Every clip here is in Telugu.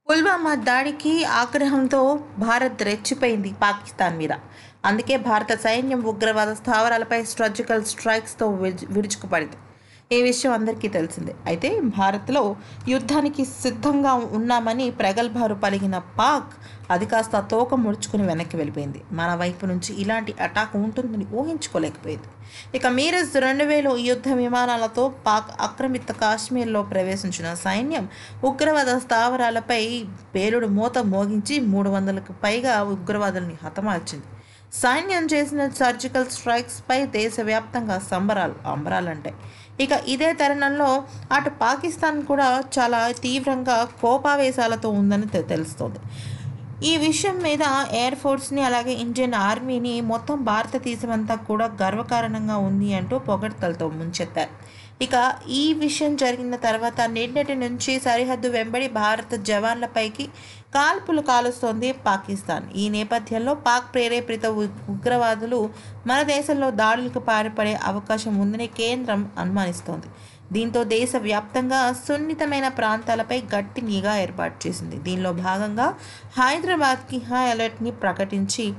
పుల్వామా దాడికి ఆగ్రహంతో భారత్ రెచ్చిపోయింది పాకిస్తాన్ మీద అందుకే భారత సైన్యం ఉగ్రవాద స్థావరాలపై స్ట్రాజికల్ స్ట్రైక్స్తో విరుచు- విరుచుకుపడింది ఈ విషయం అందరికీ తెలిసిందే అయితే భారత్లో యుద్ధానికి సిద్ధంగా ఉన్నామని ప్రగల్భాలు పలిగిన పాక్ అది కాస్త తోక ముడుచుకుని వెనక్కి వెళ్ళిపోయింది మన వైపు నుంచి ఇలాంటి అటాక్ ఉంటుందని ఊహించుకోలేకపోయింది ఇక మీరజ్ రెండు వేల యుద్ధ విమానాలతో పాక్ ఆక్రమిత కాశ్మీర్లో ప్రవేశించిన సైన్యం ఉగ్రవాద స్థావరాలపై పేలుడు మూత మోగించి మూడు వందలకు పైగా ఉగ్రవాదుల్ని హతమార్చింది సైన్యం చేసిన సర్జికల్ స్ట్రైక్స్ పై దేశవ్యాప్తంగా సంబరాలు అంబరాలంటే ఇక ఇదే తరుణంలో అటు పాకిస్తాన్ కూడా చాలా తీవ్రంగా కోపావేశాలతో ఉందని తె- తెలుస్తోంది ఈ విషయం మీద ఎయిర్ ఫోర్స్ని అలాగే ఇండియన్ ఆర్మీని మొత్తం భారతదేశం అంతా కూడా గర్వకారణంగా ఉంది అంటూ పొగడ్తలతో ముంచెత్తారు ఇక ఈ విషయం జరిగిన తర్వాత నిన్నటి నుంచి సరిహద్దు వెంబడి భారత జవాన్లపైకి కాల్పులు కాలుస్తోంది పాకిస్తాన్ ఈ నేపథ్యంలో పాక్ ప్రేరేపిత ఉ- ఉగ్రవాదులు మన దేశంలో దాడులకు పాల్పడే అవకాశం ఉందని కేంద్రం అనుమానిస్తోంది దీంతో దేశవ్యాప్తంగా సున్నితమైన ప్రాంతాలపై గట్టి నిఘా ఏర్పాటు చేసింది దీనిలో భాగంగా హైదరాబాద్కి హై అలర్ట్ని ప్రకటించి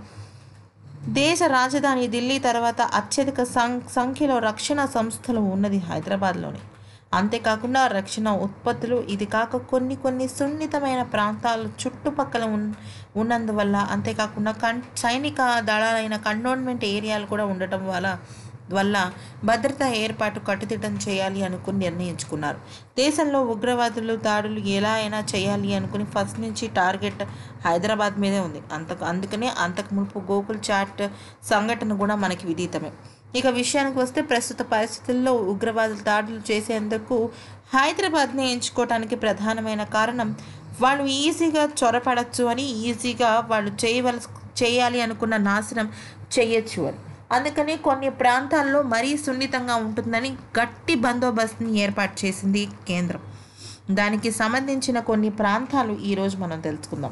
దేశ రాజధాని ఢిల్లీ తర్వాత అత్యధిక సం సంఖ్యలో రక్షణ సంస్థలు ఉన్నది హైదరాబాద్లోనే అంతేకాకుండా రక్షణ ఉత్పత్తులు ఇది కాక కొన్ని కొన్ని సున్నితమైన ప్రాంతాలు చుట్టుపక్కల ఉన్ ఉన్నందువల్ల అంతేకాకుండా కన్ సైనిక దళాలైన కంటోన్మెంట్ ఏరియాలు కూడా ఉండటం వల్ల వల్ల భద్రతా ఏర్పాటు కట్టుదిట్టం చేయాలి అనుకుని నిర్ణయించుకున్నారు దేశంలో ఉగ్రవాదులు దాడులు ఎలా అయినా చేయాలి అనుకుని ఫస్ట్ నుంచి టార్గెట్ హైదరాబాద్ మీదే ఉంది అంతకు అందుకనే అంతకు మునుపు గోకుల్ చాట్ సంఘటన కూడా మనకి విదితమే ఇక విషయానికి వస్తే ప్రస్తుత పరిస్థితుల్లో ఉగ్రవాదులు దాడులు చేసేందుకు హైదరాబాద్ని ఎంచుకోవడానికి ప్రధానమైన కారణం వాళ్ళు ఈజీగా చొరపడచ్చు అని ఈజీగా వాళ్ళు చేయవలసి చేయాలి అనుకున్న నాశనం చేయొచ్చు అని అందుకని కొన్ని ప్రాంతాల్లో మరీ సున్నితంగా ఉంటుందని గట్టి బందోబస్తుని ఏర్పాటు చేసింది కేంద్రం దానికి సంబంధించిన కొన్ని ప్రాంతాలు ఈరోజు మనం తెలుసుకుందాం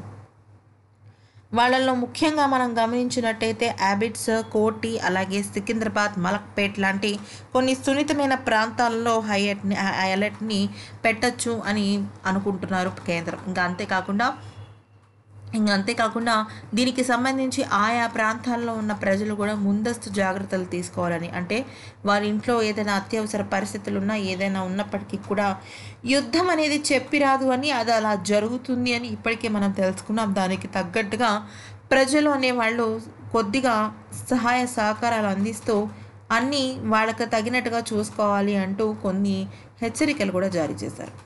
వాళ్ళల్లో ముఖ్యంగా మనం గమనించినట్టయితే యాబిట్స్ కోటి అలాగే సికింద్రాబాద్ మలక్పేట్ లాంటి కొన్ని సున్నితమైన ప్రాంతాల్లో హై అలర్ట్ని హై అలర్ట్ని పెట్టచ్చు అని అనుకుంటున్నారు కేంద్రం ఇంకా అంతేకాకుండా ఇంకా అంతేకాకుండా దీనికి సంబంధించి ఆయా ప్రాంతాల్లో ఉన్న ప్రజలు కూడా ముందస్తు జాగ్రత్తలు తీసుకోవాలని అంటే వారి ఇంట్లో ఏదైనా అత్యవసర పరిస్థితులు ఉన్నా ఏదైనా ఉన్నప్పటికీ కూడా యుద్ధం అనేది చెప్పిరాదు అని అది అలా జరుగుతుంది అని ఇప్పటికే మనం తెలుసుకున్నాం దానికి తగ్గట్టుగా ప్రజలు అనేవాళ్ళు కొద్దిగా సహాయ సహకారాలు అందిస్తూ అన్నీ వాళ్ళకి తగినట్టుగా చూసుకోవాలి అంటూ కొన్ని హెచ్చరికలు కూడా జారీ చేశారు